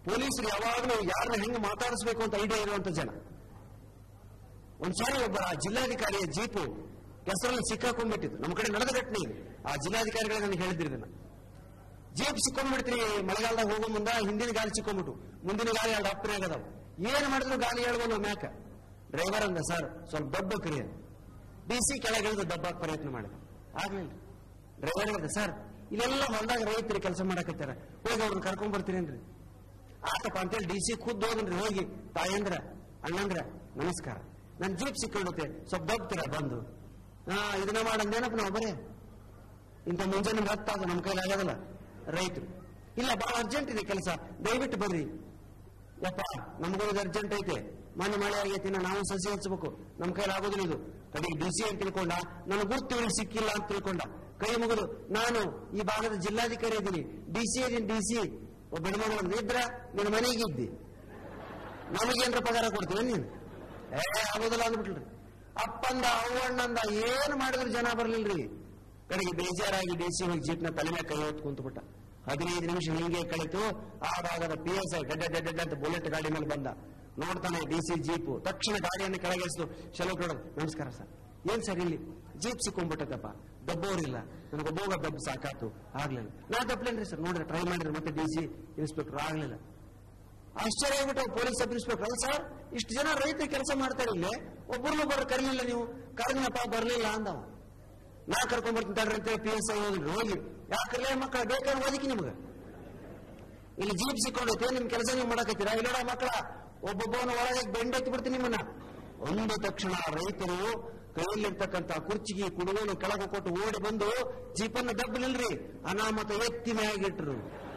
ಪೊಲೀಸರು ಯಾವಾಗಲೂ ಯಾರನ್ನ ಹೆಂಗೆ ಮಾತಾಡಿಸ್ಬೇಕು ಅಂತ ಐಡಿಯಾ ಇರುವಂತ ಜನ ಒಂದ್ಸಾರಿ ಒಬ್ಬ ಜಿಲ್ಲಾಧಿಕಾರಿಯ ಜೀಪು ಕೆಸರಲ್ಲಿ ಸಿಕ್ಕಾಕೊಂಡ್ಬಿಟ್ಟಿತ್ತು ನಮ್ಮ ಕಡೆ ನಡೆದ ಘಟನೆ ಇದು ಆ ಜಿಲ್ಲಾಧಿಕಾರಿಗಳು ನನಗೆ ಹೇಳಿದ್ರಿ ಇದನ್ನ ಜೀಪ್ ಸಿಕ್ಕೊಂಡ್ಬಿಡ್ತೀರಿ ಮಳೆಗಾಲದಾಗ ಹೋಗೋ ಮುಂದ ಹಿಂದಿನ ಗಾಲಿ ಸಿಕ್ಕೊಂಡ್ಬಿಟ್ಟು ಮುಂದಿನ ಗಾಲಿ ಎರಡು ಅಪ್ಪನೇ ಆಗದಾವ ಏನ್ ಮಾಡಿದ್ರು ಗಾಲಿ ಹೇಳ್ಬೋದು ಮ್ಯಾಕ ಡ್ರೈವರ್ ಅಂದ ಸರ್ ಸ್ವಲ್ಪ ದಬ್ಬಕ್ರಿ ಡಿ ಸಿ ಕೆಳಗಿಳಿದು ದಬ್ಬಾಕ್ ಪ್ರಯತ್ನ ಮಾಡಿದ ಆಗ್ಲಿಲ್ಲ ಡ್ರೈವರ್ ಹೇಳ್ದ ಸರ್ ಇಲ್ಲೆಲ್ಲ ಹೊಲದಾಗ ರೈತರು ಕೆಲಸ ಮಾಡಕತ್ತಾರ ಹೋಗಿ ಅವ್ರನ್ನ ಕರ್ಕೊಂಡ್ ಬರ್ತೀರೇನ್ರಿ ಆತಪ್ಪ ಅಂತೇಳಿ ಡಿ ಸಿ ಖುದ್ದು ಹೋಗನ್ರಿ ಹೋಗಿ ತಾಯಂದ್ರ ಅಣ್ಣಂದ್ರ ನಮಸ್ಕಾರ ನನ್ ಜೀಪ್ ಸಿಕ್ಕೊಂಡುತ್ತೆ ಸ್ವಲ್ಪ ದಬ್ತೀರ ಬಂದು ಹಾ ಇದನ್ನ ಮಾಡಂದೇನಪ್ಪ ನಾವು ಬರೇ ಇಂಥ ಮುಂಜಾನೆ ಹತ್ತಾದ ನಮ್ಮ ಕೈಲಿ ಆಗೋದಿಲ್ಲ ರೈತರು ಇಲ್ಲ ಬಹಳ ಅರ್ಜೆಂಟ್ ಇದೆ ಕೆಲಸ ದಯವಿಟ್ಟು ಬರ್ರಿ ಯಪ್ಪ ನಮಗೊಂದು ಅರ್ಜೆಂಟ್ ಐತೆ ಮಣ್ಣು ಮಳೆ ಆಗೈತಿ ನಾವು ಸಸಿ ಹಚ್ಚಬೇಕು ನಮ್ಮ ಕೈಲಿ ಆಗೋದಿಲ್ಲ ಇದು ಕಡೆಗೆ ಡಿ ಸಿ ಅಂತ ತಿಳ್ಕೊಂಡ ನನ್ನ ಗುರ್ತು ಇವ್ನಿಗೆ ಸಿಕ್ಕಿಲ್ಲ ಅಂತ ತಿಳ್ಕೊಂಡ ಕೈ ಮುಗಿದು ನಾನು ಈ ಭಾಗದ ಜಿಲ್ಲಾಧಿಕಾರಿ ಇದ್ದೀನಿ ಡಿ ಸಿ ಇದೀನಿ ಡಿ ಸಿ ಒಬ್ಬ ಹೆಣ್ಮಗಳು ಇದ್ರ ನಿನ್ನ ಮನೆಗೆ ಇದ್ದಿ ನಮಗೇನ್ರ ಪಗಾರ ಕೊಡ್ತೀವಿ ನೀನು ಏ ಆಗೋದಿಲ್ಲ ಅಂದ್ಬಿಟ್ರಿ ಅಪ್ಪಂದ ಅವ್ವಣ್ಣಂದ ಏನು ಮಾಡಿದ್ರು ಜನ ಬರ್ಲಿಲ್ರಿ ಕಡೆಗೆ ಬೇಜಾರಾಗಿ ಡಿ ಸಿ ಹೋಗಿ ಜೀಪ್ನ ತಲೆ ಮೇಲೆ ಕೈ ಹೊತ್ತು ಕುಂತ್ಬಿಟ್ಟ ಹದಿನೈದು ನಿಮಿಷ ಹಿಂಗೆ ಕಳಿತು ಆ ಭಾಗದ ಪಿ ಎಸ್ ಐ ಗಡ್ಡ ಗಡ್ಡ ಅಂತ ಬುಲೆಟ್ ಗಾಡಿ ಮೇಲೆ ಬಂದ ನೋಡ್ತಾನೆ ಡಿ ಸಿ ಜೀಪು ತಕ್ಷಣ ಗಾಡಿಯನ್ನು ಕೆಳಗಿಳಿಸಿದು ಶೆಲೋ ಕೊಡೋದು ನಮಸ್ಕಾರ ಸರ್ ಏನ್ ಸರ್ ಇಲ್ಲಿ ಜೀಪ್ ಸಿಕ್ಕೊಂಡ್ಬಿಟ್ಟದಪ್ಪ ದಬ್ಬೋರಿಲ್ಲ ನನಗೊಬ್ಬ ದಬ್ಬ ಸಾಕಾತು ಆಗ್ಲಿಲ್ಲ ನಾ ದಬ್ಲೇನ್ರಿ ಸರ್ ನೋಡ್ರಿ ಟ್ರೈ ಮಾಡಿರಿ ಮತ್ತೆ ಡಿ ಸಿ ಇನ್ಸ್ಪೆಕ್ಟರ್ ಆಗ್ಲಿಲ್ಲ ಆಶ್ಚರ್ಯ ಆಗ್ಬಿಟ್ಟು ಪೊಲೀಸ್ ಸಬ್ ಇನ್ಸ್ಪೆಕ್ಟರ್ ಅಲ್ಲ ಸರ್ ಇಷ್ಟು ಜನ ರೈತರು ಕೆಲಸ ಮಾಡ್ತಾರೆ ಇಲ್ಲಿ ಒಬ್ಬರನ್ನೂ ಬರ ಕರೀಲಿಲ್ಲ ನೀವು ಕರೆದ್ನಪ್ಪ ಬರ್ಲಿಲ್ಲ ಅಂದವ ನಾ ಕರ್ಕೊಂಡ್ ಬರ್ತೀನಿ ತಡ್ರಿ ಅಂತೇಳಿ ಪಿ ಎಸ್ ಐ ಹೋಗಿದ್ರು ಹೋಗಿ ಯಾಕಲ್ಲೇ ಮಕ್ಕಳ ಬೇಕಾದ್ರೆ ಓದಿಕಿ ನಿಮ್ಗೆ ಇಲ್ಲಿ ಜೀಪ್ ಸಿಕ್ಕೊಂಡೈತೆ ನಿಮ್ ಕೆಲಸ ನೀವು ಮಾಡಕತ್ತೀರಾ ಇಲ್ಲಡ ಮಕ್ಕಳ ಒಬ್ಬೊಬ್ಬನ ಒಳಗೆ ಬೆಂಡೆತ್ತಿ ಬಿಡ್ತೀನಿ ನಿಮ್ಮನ್ನ ಒಂದು ತಕ್ಷಣ ರೈತರು ಕೈಯಲ್ಲಿರ್ತಕ್ಕಂಥ ಕುರ್ಚಿಗೆ ಕುಡುಗೋಲು ಕೆಳಗೆ ಕೊಟ್ಟು ಓಡಿ ಬಂದು ಜೀಪನ್ನು ದಬ್ಬಲಿಲ್ರಿ ಅನಾಮತ ಎತ್ತಿ ಮ್ಯಾಗಿಟ್ರು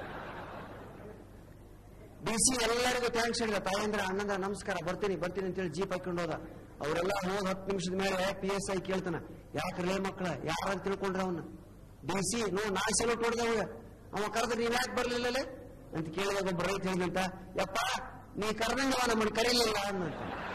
ಡಿ ಸಿ ಎಲ್ಲರಿಗೂ ಥ್ಯಾಂಕ್ಸ್ ಹೇಳಿದ ತಾಯಂದ್ರ ಅಣ್ಣಂದ್ರ ನಮಸ್ಕಾರ ಬರ್ತೀನಿ ಬರ್ತೀನಿ ಅಂತೇಳಿ ಜೀಪ್ ಹಾಕೊಂಡು ಹೋದ ಅವರೆಲ್ಲ ಹೋಗಿ ಹತ್ತು ನಿಮಿಷದ ಮೇಲೆ ಪಿ ಎಸ್ ಐ ಕೇಳ್ತಾನ ಯಾಕ್ರಲೇ ಮಕ್ಕಳ ಯಾರು ತಿಳ್ಕೊಂಡ್ರ ಅವನ್ನ ಡಿ ಸಿ ನೋ ನಾ ಸೆಲೂಟ್ ಹೊಡೆದ ಅವಾಗ ಅವ ಕರೆದ್ರೆ ನೀವ್ ಯಾಕೆ ಬರ್ಲಿಲ್ಲಲೇ ಅಂತ ಕೇಳಿದಾಗ ಒಬ್ಬ ರೈತ ಹೇಳಿದಂತ ಯಪ್ಪ ನೀ ಕರೆದಂಗವ ನಮ್ಮನ್ನು ಕರೀಲಿಲ್ಲ ಅನ್ನಂತ